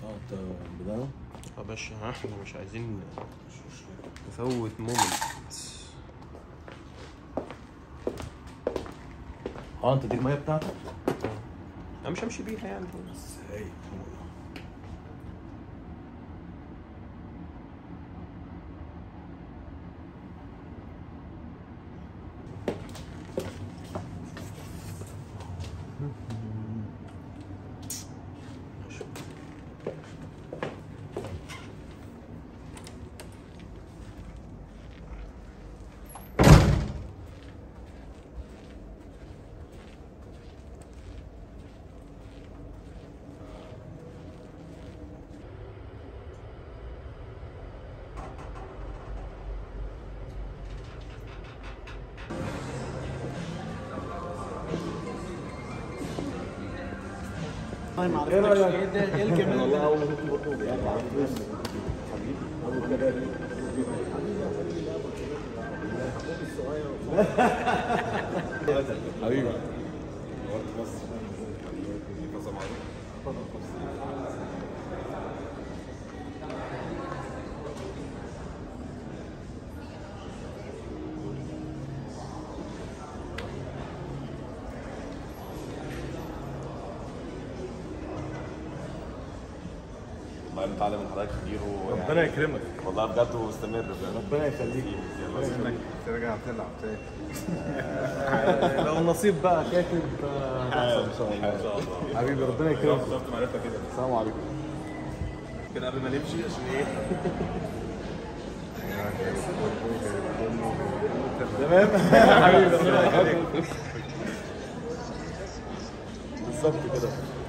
اه انت بدأنا يا باشا ها احنا مش عايزين نفوت مومنت اه انت دي الميه بتاعتك انا مش همشي بيها يعني ازاي ايه رايك؟ ايه الجمال والله اول ما كنت برضه حبيبي والله بنتعلم من حضرتك كتير و ربنا يكرمك والله بجد ومستمر بجد ربنا يخليك انك ترجع تلعب تاني لو النصيب بقى كاتب آه، هتحصل ان شاء الله ان شاء الله حبيبي ربنا يكرمك شفت معرفتك كده السلام عليكم كده قبل ما نمشي عشان ايه تمام حبيبي ربنا يخليك بالظبط كده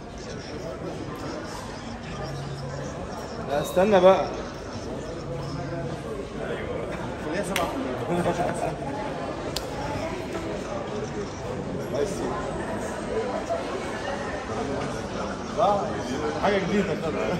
لا استنى بقى صح حاجه جديده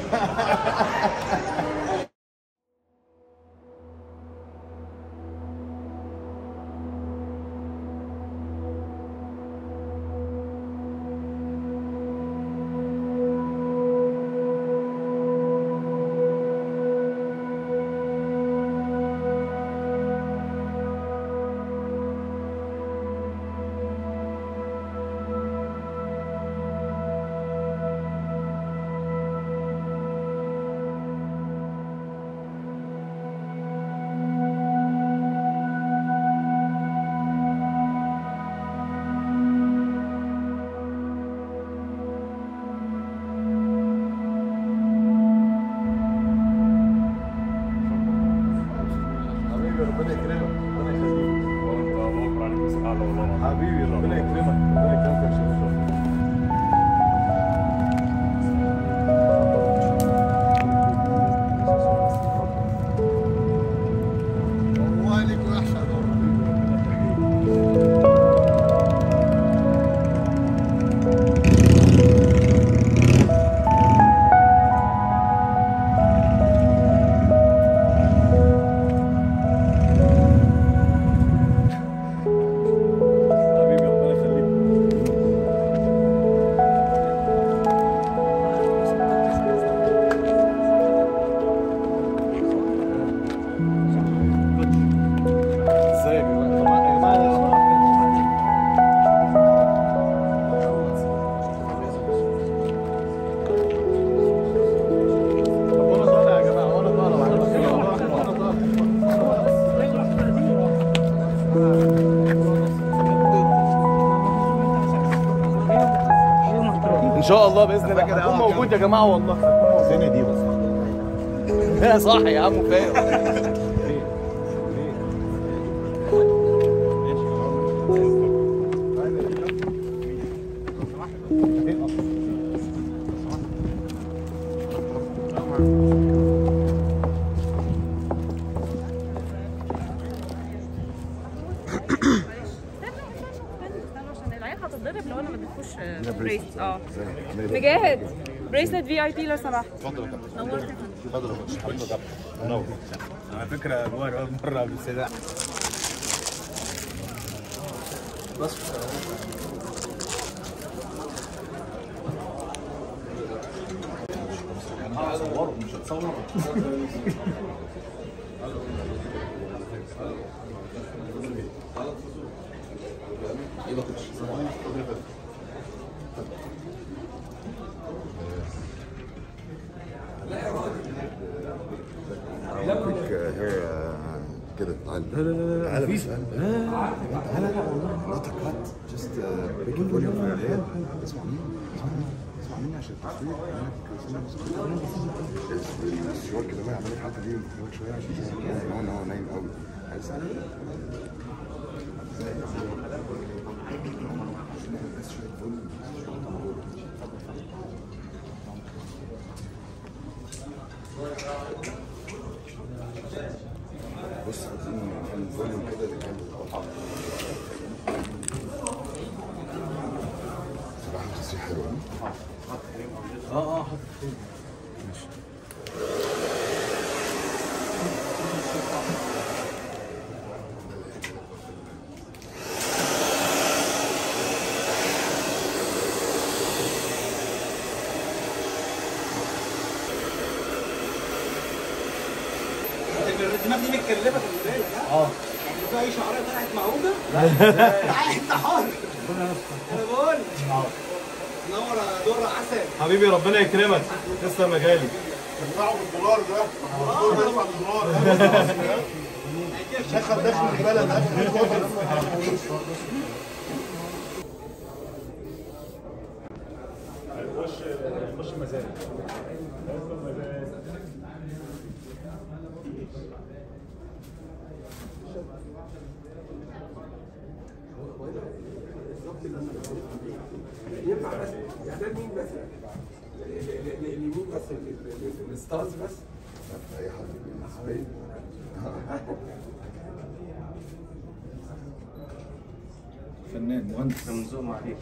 حبيبي ربنا يكرمك ربنا يخليك بكره عليك بس اعلى والله حبيبي ربنا يكرمك ربنا يكرمك يا شيخ والله لك وحشه حبيبي ربنا يخليك ازيك يا جماعه يا جماعه طب وانا طالع يا جماعه وانا طالع وانا طالع ان شاء الله باذن الله هكون موجود يا جماعه والله الدنيا دي بس يا صح يا عم فاهم استنى عشان العيال هتتضرب لو انا ما اديتكوش بريس اه مجاهد بريسلت في اي بي لو سمحت اتفضل يا كابتن نورت يا فندم. اتفضل يا كابتن حبيبي يا كابتن منور على فكره جوهر اول مره قبل السلاح هتصوره مش هتصور لك هي كده تعال لا لا لا تعال بس لا لا لا والله not a cut just uh, make it volume for your head اسمع مني اسمع مني اسمع مني عشان التصوير هناك الشوار كده بقى عمال الحركه دي مخرج شويه عشان ان هو ان هو نايم قوي عايز بس شويه فوليوم بص عايزين نعمل فوليوم كده لجنب القطعة صراحة تصريح حلو ها؟ اه اه حط الدماغ دي متكلفه في البدايه اه في اي شعريه طلعت معوجه تعالى انت حر انا بقول نور يا دور عسل حبيبي ربنا يكرمك تسلم يا غالي تدفعوا بالدولار ده الدكتور بيدفع بالدولار دخل داخل البلد اي حد بالنسبه لي فنان مهندس منزوم عليك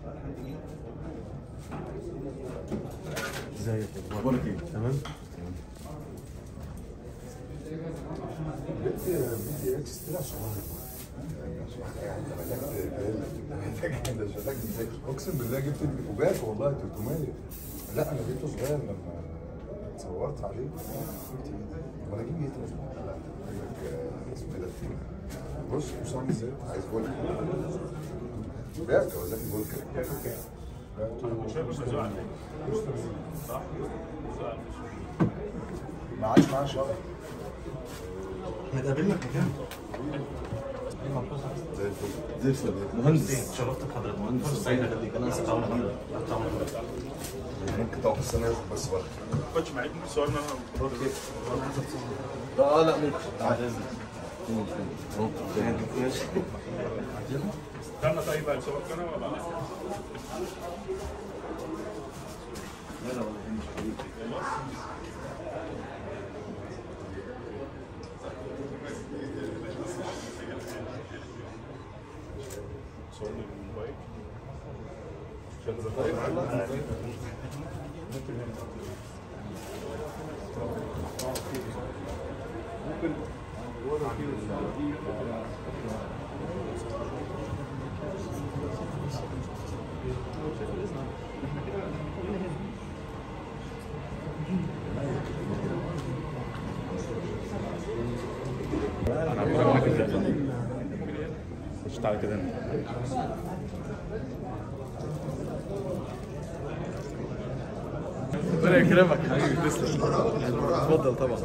ازيك اخبارك ايه تمام بدي اتش طلع شغال اقسم بالله جبت وباك والله 300 لا انا جبته صغير لما اتصورت عليه وانا اجيب ايه تاني؟ لا أجيب لك، آه، اسمه ايه ده بص بص عامل ازاي عايز فولك باك هو ذكي فولك ما عادش معاه شهر احنا اتقابلنا في مكان زي الفل زي الفل مهندس شرفت بحضرتك مهندس سعيد خليك انا اسف على حضرتك ممكن تقعد بس انا اخد بس وقت كنتش معاك صورنا اه لا ممكن بعد اذنك ماشي استنى طيب هتصور انا ولا لا؟ صورني بالموبايل عشان مش تعالى كده ربنا يكرمك حبيبي تسلم اتفضل طبعا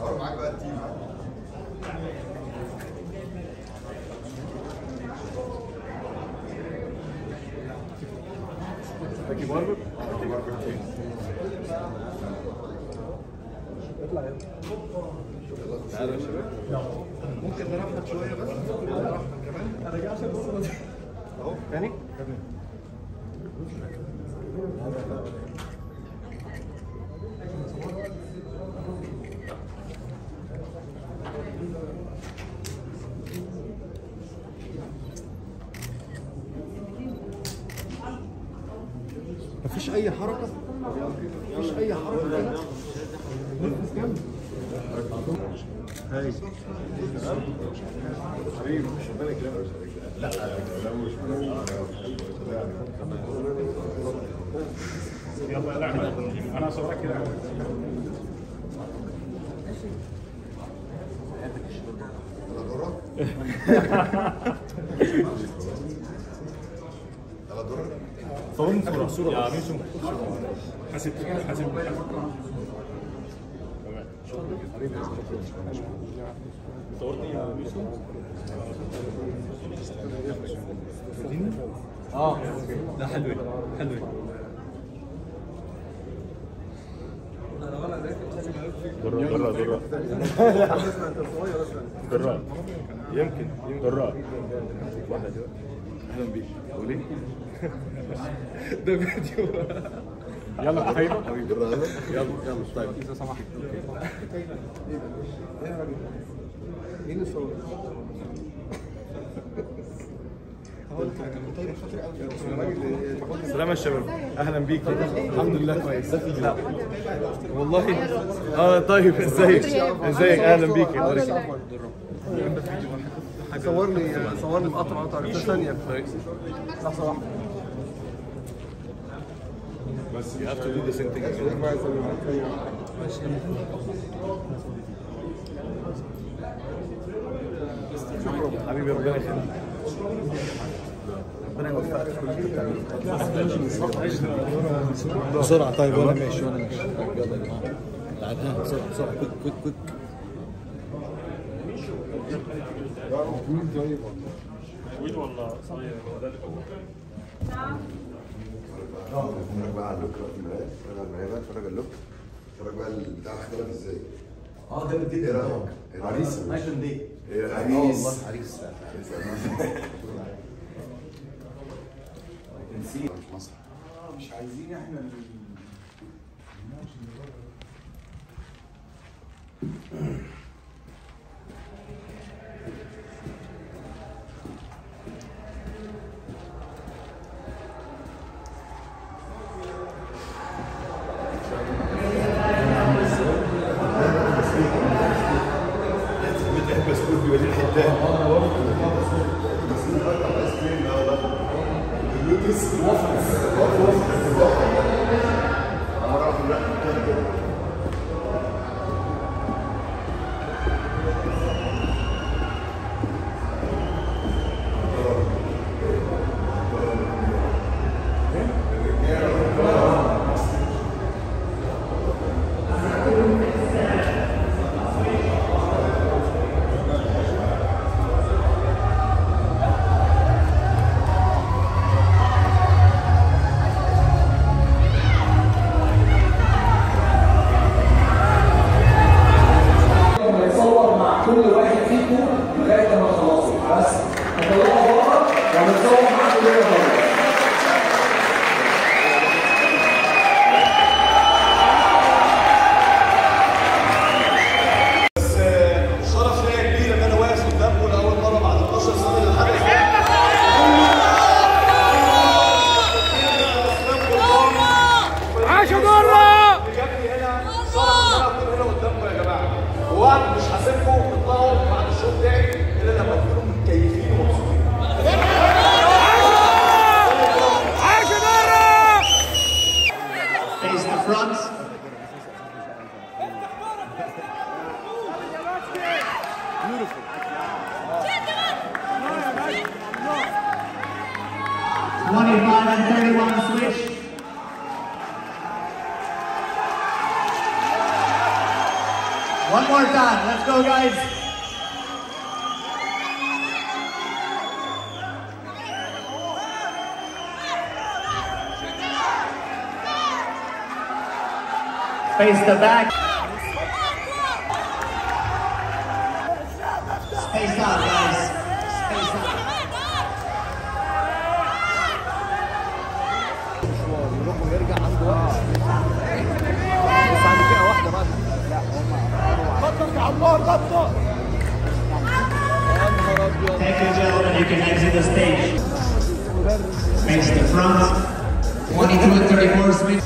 باكي باربر اطلع يلا تعالوا يا شباب ممكن نرحب شويه بس ممكن نرحب كمان ارجع عشان الصوره دي اهو تاني مفيش اي حركه مفيش اي حركه كده نفس جنب هاي حبيبي ربنا يكرمك يلا يا احمد انا صورك كده على دورك صورني صورة صورة يا ميسو حاسب حاسب صورتني يا ميسو اه لا حلوة حلوة درة درة درة درة يمكن درة اهلا بيك وليه؟ ده فيديو يلا حبيبي حبيبي يلا يلا طيب اذا سمحت مين الصور؟ سلام يا شباب اهلا بيك الحمد لله كويس لا والله اه طيب ازيك ازيك اهلا بيك صورني صورني مقطع مقطع في ثانية لحظة واحدة بس you have to do the same thing حبيبي ربنا يخليك ربنا يوفقك في كل اللي بتعمله بسرعة طيب وانا ماشي وانا ماشي طيب يلا يا جماعة لعبها بسرعة بسرعة كويك كويك كويك طويل ولا قصير ولا ده اتفرج بقى على اللوك بقى في المرايه اتفرج على المرايه بقى اتفرج على اللوك اتفرج بقى البتاع اختلف ازاي اه ده ايه رايك؟ العريس نايس دي ايه اه العريس والله عريس مش مصر مش عايزين احنا بسكوت بيودي الحتان ونتصور مع كل واحد فيكم لغايه ما تخلصوا بس نطلعه بره ونتصور مع كل واحد بره شرف ليا كبير ان انا واقف قدامكم لاول مره بعد 12 سنه للحدث عاش دره جابني هنا شرف ان انا اكون هنا قدامكم يا جماعه ووعد مش هسيبكم تطلعوا بعد الشوط بتاعي الا لما تكونوا متكيفين ومبسوطين Face the front. Twenty-five and thirty-one switch. One more time. Let's go, guys. Face the back. Space out, guys. Space out. Thank you, gentlemen. You can exit the stage. Face the front. 22 and 34 Smith.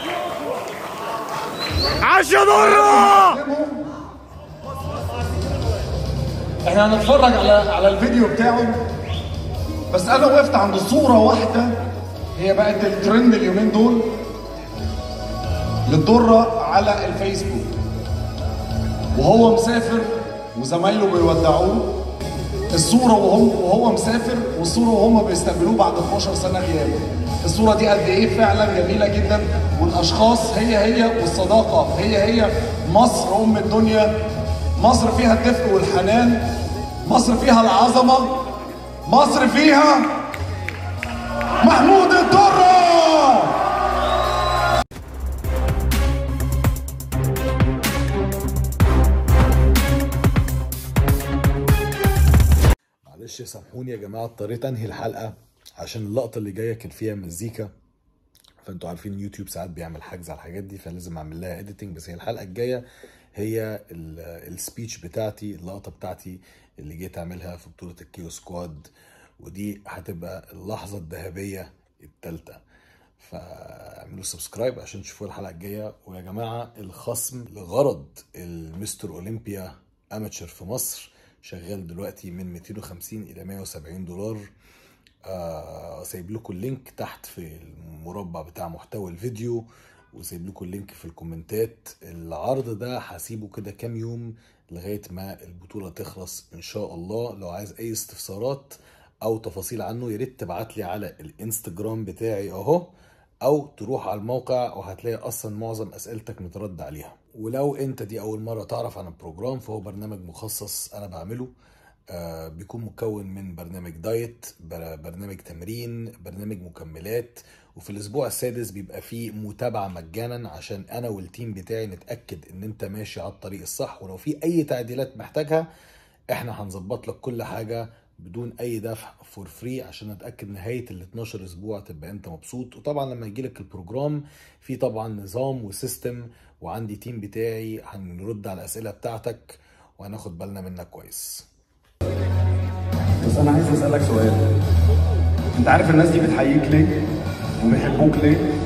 عاش يا دره احنا هنتفرج على على الفيديو بتاعه بس انا وقفت عند صوره واحده هي بقت الترند اليومين دول للدره على الفيسبوك وهو مسافر وزمايله بيودعوه الصوره وهو وهو مسافر والصوره وهم بيستقبلوه بعد 12 سنه غياب الصوره دي قد ايه فعلا جميله جدا والاشخاص هي هي والصداقه هي هي مصر ام الدنيا مصر فيها الدفء والحنان مصر فيها العظمه مصر فيها محمود الدره معلش سامحوني يا جماعه اضطريت انهي الحلقه عشان اللقطه اللي جايه كان فيها مزيكا فانتوا عارفين يوتيوب ساعات بيعمل حجز على الحاجات دي فلازم اعمل لها اديتنج بس هي الحلقه الجايه هي السبيتش بتاعتي اللقطه بتاعتي اللي جيت اعملها في بطوله الكيو سكواد ودي هتبقى اللحظه الذهبيه الثالثه فاعملوا سبسكرايب عشان تشوفوا الحلقه الجايه ويا جماعه الخصم لغرض المستر اولمبيا اماتشر في مصر شغال دلوقتي من 250 الى 170 دولار آه سايب لكم اللينك تحت في المربع بتاع محتوى الفيديو وسايب لكم اللينك في الكومنتات العرض ده هسيبه كده كام يوم لغايه ما البطوله تخلص ان شاء الله لو عايز اي استفسارات او تفاصيل عنه يا ريت تبعت لي على الانستجرام بتاعي اهو او تروح على الموقع وهتلاقي اصلا معظم اسئلتك مترد عليها ولو انت دي اول مره تعرف عن البروجرام فهو برنامج مخصص انا بعمله آه بيكون مكون من برنامج دايت بر- برنامج تمرين برنامج مكملات وفي الاسبوع السادس بيبقى فيه متابعه مجانا عشان انا والتيم بتاعي نتاكد ان انت ماشي على الطريق الصح ولو في اي تعديلات محتاجها احنا هنظبط لك كل حاجه بدون اي دفع فور فري عشان نتاكد نهايه ال 12 اسبوع تبقى انت مبسوط وطبعا لما يجي لك البروجرام في طبعا نظام وسيستم وعندي تيم بتاعي هنرد على الاسئله بتاعتك وهناخد بالنا منك كويس بس انا عايز اسالك سؤال انت عارف الناس دي بتحييك ليه وبيحبوك ليه